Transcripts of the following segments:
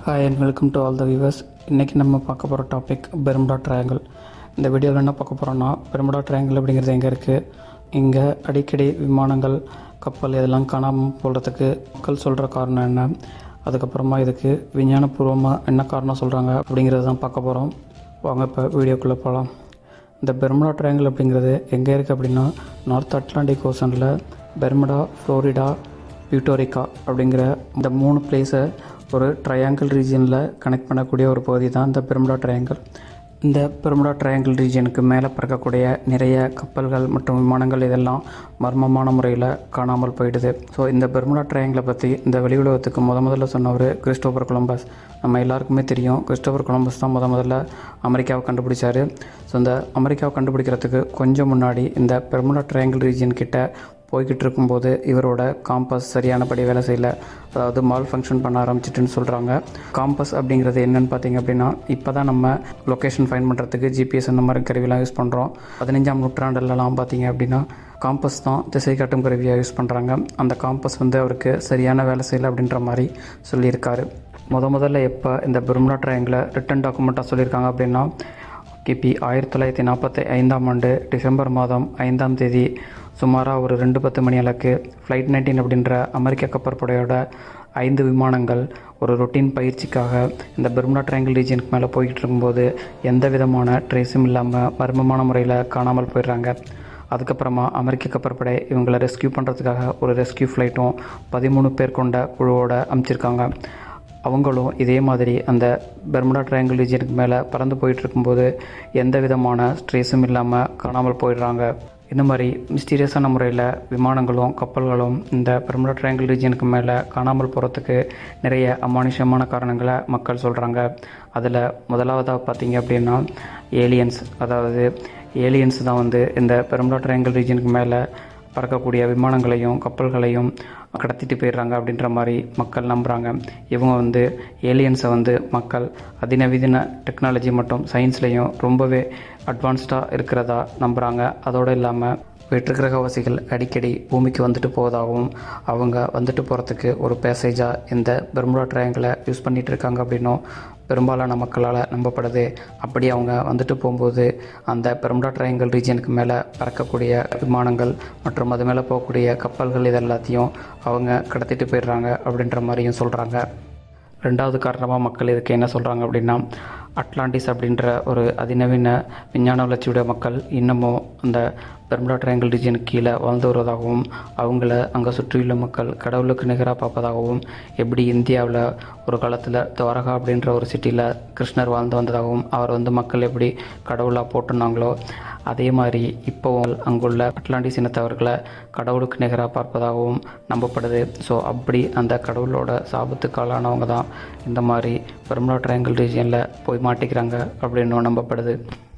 hi and welcome to all the viewers இன்றைக்கி நம்ம பார்க்க போகிற டாபிக் பெர்முடா ட்ரையாங்கிள் இந்த வீடியோவில் என்ன பார்க்க போகிறோன்னா பெர்முடா ட்ரையாங்கிள் அப்படிங்கிறது எங்கே இருக்குது இங்கே அடிக்கடி விமானங்கள் கப்பல் இதெல்லாம் காணாமல் போகிறதுக்கு மக்கள் சொல்கிற காரணம் என்ன அதுக்கப்புறமா இதுக்கு விஞ்ஞானபூர்வமாக என்ன காரணம் சொல்கிறாங்க அப்படிங்கிறது தான் பார்க்க போகிறோம் வாங்க இப்போ வீடியோக்குள்ளே போகலாம் இந்த பெர்முடா ட்ரையாங்கிள் அப்படிங்கிறது எங்கே இருக்குது அப்படின்னா நார்த் அட்லாண்டிக் ஓசனில் பெர்முடா ஃப்ளோரிடா பியூட்டோரிக்கா அப்படிங்கிற இந்த மூணு பிளேஸை ஒரு ட்ரையாங்கிள் ரீஜியனில் கனெக்ட் பண்ணக்கூடிய ஒரு பகுதி தான் இந்த பெர்முடா ட்ரையாங்கிள் இந்த பெர்முடா ட்ரையாங்கிள் ரீஜியனுக்கு மேலே பறக்கக்கூடிய நிறைய கப்பல்கள் மற்றும் விமானங்கள் இதெல்லாம் மர்மமான முறையில் காணாமல் போயிடுது ஸோ இந்த பெர்முடா ட்ரையாங்கிளை பற்றி இந்த வெளி உலகத்துக்கு முத முதல்ல சொன்னவர் கிறிஸ்டோபர் கொலம்பஸ் நம்ம எல்லாருக்குமே தெரியும் கிறிஸ்டோபர் கொலம்பஸ் தான் முத முதல்ல அமெரிக்காவை கண்டுபிடிச்சாரு ஸோ இந்த அமெரிக்காவை கண்டுபிடிக்கிறதுக்கு கொஞ்சம் முன்னாடி இந்த பெர்முடா ட்ரையாங்கிள் ரீஜியன் கிட்ட போய்கிட்டு இருக்கும்போது இவரோட காம்பஸ் சரியானபடி வேலை செய்யல அதாவது மால் ஃபங்க்ஷன் பண்ண ஆரம்பிச்சிட்டுன்னு சொல்கிறாங்க காம்பஸ் அப்படிங்கிறது என்னென்னு பார்த்தீங்க அப்படின்னா இப்போ தான் நம்ம லொக்கேஷன் ஃபைன் பண்ணுறதுக்கு ஜிபிஎஸ் அந்த மாதிரி கருவிலாம் யூஸ் பண்ணுறோம் பதினஞ்சாம் நூற்றாண்டுலலாம் பார்த்தீங்க அப்படின்னா காம்பஸ் தான் திசை காட்டும் கருவியாக யூஸ் பண்ணுறாங்க அந்த காம்பஸ் வந்து அவருக்கு சரியான வேலை செய்யலை அப்படின்ற மாதிரி சொல்லியிருக்காரு முத முதல்ல எப்போ இந்த பெர்முடா ட்ரையாங்கில் ரிட்டன் டாக்குமெண்ட்டாக சொல்லியிருக்காங்க அப்படின்னா கிபி ஆயிரத்தி தொள்ளாயிரத்தி நாற்பத்தி ஐந்தாம் ஆண்டு டிசம்பர் மாதம் ஐந்தாம் தேதி சுமாராக ஒரு ரெண்டு பத்து மணி அளவுக்கு ஃப்ளைட் நைன்டீன் அப்படின்ற அமெரிக்க கப்பற்படையோட ஐந்து விமானங்கள் ஒரு ரொட்டீன் பயிற்சிக்காக இந்த பெர்முடா ட்ரையாங்கிள் ரீஜனுக்கு மேலே போய்கிட்டு இருக்கும்போது எந்த விதமான ட்ரேஸும் இல்லாமல் மர்மமான முறையில் காணாமல் போயிடுறாங்க அதுக்கப்புறமா அமெரிக்க கப்பற்படை இவங்களை ரெஸ்கியூ பண்ணுறதுக்காக ஒரு ரெஸ்கியூ ஃப்ளைட்டும் பதிமூணு பேர் கொண்ட குழுவோட அமைச்சிருக்காங்க அவங்களும் இதே மாதிரி அந்த பெர்முடா ட்ரையாங்கிள் ரீஜனுக்கு மேலே பறந்து போயிட்டு இருக்கும்போது எந்த விதமான ஸ்ட்ரெஸ்ஸும் இல்லாமல் காணாமல் போயிடுறாங்க இந்த மாதிரி மிஸ்டீரியஸான முறையில் விமானங்களும் கப்பல்களும் இந்த பெர்முடா ட்ரையாங்கிள் ரீஜனுக்கு மேலே காணாமல் போகிறதுக்கு நிறைய அமானுஷ்யமான காரணங்களை மக்கள் சொல்கிறாங்க அதில் முதலாவதாக பார்த்தீங்க அப்படின்னா ஏலியன்ஸ் அதாவது ஏலியன்ஸ் தான் வந்து இந்த பெர்முடா ட்ரையாங்கிள் ரீஜனுக்கு மேலே பறக்கக்கூடிய விமானங்களையும் கப்பல்களையும் கடத்திட்டு போயிடுறாங்க அப்படின்ற மாதிரி மக்கள் நம்புகிறாங்க இவங்க வந்து ஏலியன்ஸை வந்து மக்கள் அதிநவீன டெக்னாலஜி மற்றும் சயின்ஸ்லேயும் ரொம்பவே அட்வான்ஸ்டாக இருக்கிறதா நம்புகிறாங்க அதோடு இல்லாமல் வெற்றுக்கிரகவாசிகள் அடிக்கடி பூமிக்கு வந்துட்டு போவதாகவும் அவங்க வந்துட்டு போகிறதுக்கு ஒரு பேசேஜாக இந்த பெர்முடா ட்ரையாங்கிளை யூஸ் பண்ணிகிட்டு இருக்காங்க அப்படின்னும் பெரும்பாலான மக்களால் நம்பப்படுது அப்படி அவங்க வந்துட்டு போகும்போது அந்த பெர்முடா ட்ரையாங்கிள் ரீஜனுக்கு மேலே பறக்கக்கூடிய விமானங்கள் மற்றும் அது மேலே போகக்கூடிய கப்பல்கள் இது எல்லாத்தையும் அவங்க கடத்திட்டு போயிடுறாங்க அப்படின்ற மாதிரியும் சொல்கிறாங்க ரெண்டாவது காரணமாக மக்கள் இதுக்கு என்ன சொல்கிறாங்க அப்படின்னா அட்லாண்டிஸ் அப்படின்ற ஒரு அதிநவீன விஞ்ஞான வளர்ச்சியுடைய மக்கள் இன்னமும் அந்த பெர்முடா ட்ரையாங்கிள் ரீஜனுக்கு கீழே வாழ்ந்து வருவதாகவும் அவங்கள அங்கே சுற்றியுள்ள மக்கள் கடவுளுக்கு நிகராக பார்ப்பதாகவும் எப்படி இந்தியாவில் ஒரு காலத்தில் துவாரகா அப்படின்ற ஒரு சிட்டியில் கிருஷ்ணர் வாழ்ந்து வந்ததாகவும் அவர் வந்து மக்கள் எப்படி கடவுளாக போட்டுனாங்களோ அதே மாதிரி இப்போவும் அங்குள்ள அட்லாண்டிஸ் இனத்தவர்களை கடவுளுக்கு நிகராக பார்ப்பதாகவும் நம்பப்படுது ஸோ அப்படி அந்த கடவுளோட சாபத்துக்கு ஆளானவங்க தான் இந்த மாதிரி பெர்முடா ட்ரையாங்கிள் ரீஜியனில் போய் மாட்டிக்கிறாங்க அப்படின்னு நம்பப்படுது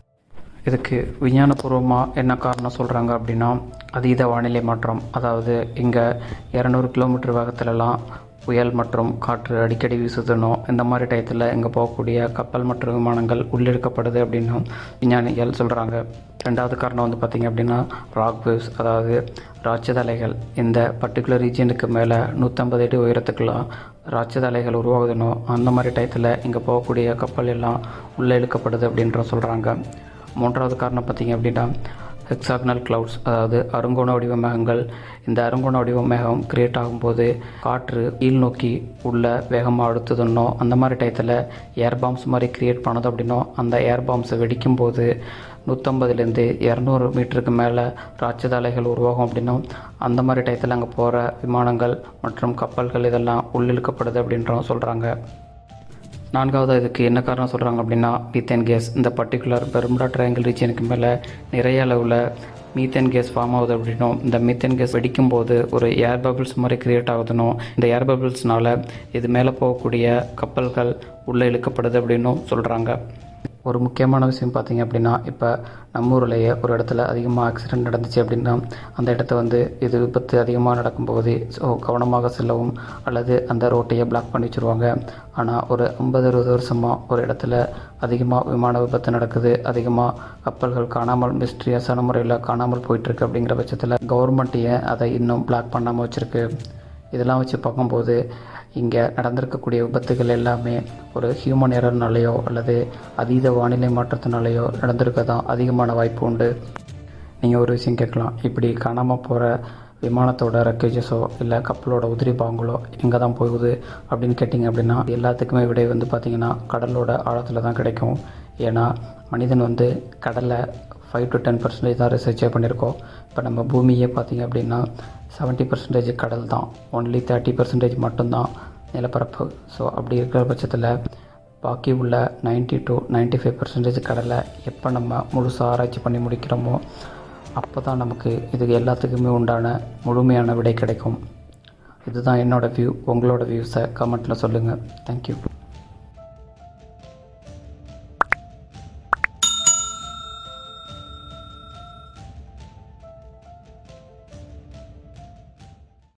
இதுக்கு விஞ்ஞானபூர்வமாக என்ன காரணம் சொல்கிறாங்க அப்படின்னா அதீத வானிலை மாற்றம் அதாவது இங்கே இரநூறு கிலோமீட்டர் வேகத்துலலாம் புயல் மற்றும் காற்று அடிக்கடி வீசுதுனோ இந்த மாதிரி டயத்தில் இங்கே போகக்கூடிய கப்பல் மற்றும் விமானங்கள் உள்ளிழுக்கப்படுது அப்படின்னும் விஞ்ஞானிகள் சொல்கிறாங்க ரெண்டாவது காரணம் வந்து பார்த்திங்க அப்படின்னா ராக் வேவ்ஸ் அதாவது ராட்சத அலைகள் இந்த பர்டிகுலர் ரீஜனுக்கு மேலே நூற்றம்பது அடி உயரத்துக்கெல்லாம் ராட்சத அலைகள் உருவாகுதுனோ அந்த மாதிரி டயத்தில் இங்கே போகக்கூடிய கப்பல் எல்லாம் உள்ளே இழுக்கப்படுது அப்படின்ற சொல்கிறாங்க மூன்றாவது காரணம் பார்த்திங்க அப்படின்னா ஹெக்ஸாக்னல் க்ளவுட்ஸ் அதாவது அருங்கோண வடிவ மேகங்கள் இந்த அருங்கோண வடிவ மேகம் கிரியேட் ஆகும்போது காற்று கீழ் நோக்கி உள்ள வேகமாக அடுத்ததுன்னோ அந்த மாதிரி டயத்தில் ஏர் பாம்ஸ் மாதிரி கிரியேட் பண்ணது அப்படின்னோ அந்த ஏர் பாம்ஸை வெடிக்கும் போது நூற்றம்பதுலேருந்து இரநூறு மீட்டருக்கு மேலே ராட்சத அலைகள் உருவாகும் அப்படின்னும் அந்த மாதிரி டயத்தில் அங்கே போகிற விமானங்கள் மற்றும் கப்பல்கள் இதெல்லாம் உள்ளிழுக்கப்படுது அப்படின்றோம் சொல்கிறாங்க நான்காவது இதுக்கு என்ன காரணம் சொல்கிறாங்க அப்படின்னா மீத்தேன் கேஸ் இந்த பர்டிகுலர் பெர்முடா ட்ரையாங்கிள் ரீஜனுக்கு மேலே நிறைய அளவில் மீத்தேன் கேஸ் ஃபார்ம் ஆகுது அப்படின்னும் இந்த மீத்தேன் கேஸ் வெடிக்கும் போது ஒரு ஏர் பபிள்ஸ் மாதிரி கிரியேட் ஆகுதுனும் இந்த ஏர் பபிள்ஸ்னால இது மேலே போகக்கூடிய கப்பல்கள் உள்ளே இழுக்கப்படுது அப்படின்னும் சொல்கிறாங்க ஒரு முக்கியமான விஷயம் பார்த்தீங்க அப்படின்னா இப்போ நம்ம ஊர்லேயே ஒரு இடத்துல அதிகமாக ஆக்சிடென்ட் நடந்துச்சு அப்படின்னா அந்த இடத்த வந்து இது விபத்து அதிகமாக நடக்கும்போது ஸோ கவனமாக செல்லவும் அல்லது அந்த ரோட்டையே பிளாக் பண்ணி வச்சுருவாங்க ஆனால் ஒரு ஐம்பது அறுபது வருஷமாக ஒரு இடத்துல அதிகமாக விமான விபத்து நடக்குது அதிகமாக கப்பல்கள் காணாமல் மிஸ்ட்ரியஸான முறையில் காணாமல் போயிட்டுருக்கு அப்படிங்கிற பட்சத்தில் கவர்மெண்ட்டையே அதை இன்னும் பிளாக் பண்ணாமல் வச்சுருக்கு இதெல்லாம் வச்சு பார்க்கும்போது இங்கே நடந்திருக்கக்கூடிய விபத்துகள் எல்லாமே ஒரு ஹியூமன் எரர்னாலேயோ அல்லது அதீத வானிலை மாற்றத்தினாலேயோ நடந்திருக்க தான் அதிகமான வாய்ப்பு உண்டு நீங்கள் ஒரு விஷயம் கேட்கலாம் இப்படி காணாமல் போகிற விமானத்தோட ரெக்கேஜஸோ இல்லை கப்பலோட உதிரி பாகங்களோ எங்கே தான் போகுது அப்படின்னு கேட்டிங்க அப்படின்னா எல்லாத்துக்குமே விடை வந்து பார்த்திங்கன்னா கடலோட ஆழத்தில் தான் கிடைக்கும் ஏன்னா மனிதன் வந்து கடலை ஃபைவ் டு டென் பர்சன்டேஜ் தான் ரிசர்ச்சே பண்ணியிருக்கோம் இப்போ நம்ம பூமியே பார்த்திங்க அப்படின்னா செவன்ட்டி பர்சன்டேஜ் கடல் தான் ஒன்லி தேர்ட்டி பர்சன்டேஜ் மட்டும்தான் நிலப்பரப்பு ஸோ அப்படி இருக்கிற பட்சத்தில் பாக்கி உள்ள ninety to ninety five percentage கடலை எப்போ நம்ம முழுசாக ஆராய்ச்சி பண்ணி முடிக்கிறோமோ அப்போ தான் நமக்கு இதுக்கு எல்லாத்துக்குமே உண்டான முழுமையான விடை கிடைக்கும் இதுதான் என்னோடய வியூ உங்களோட வியூஸை கமெண்ட்டில் சொல்லுங்கள் தேங்க்யூ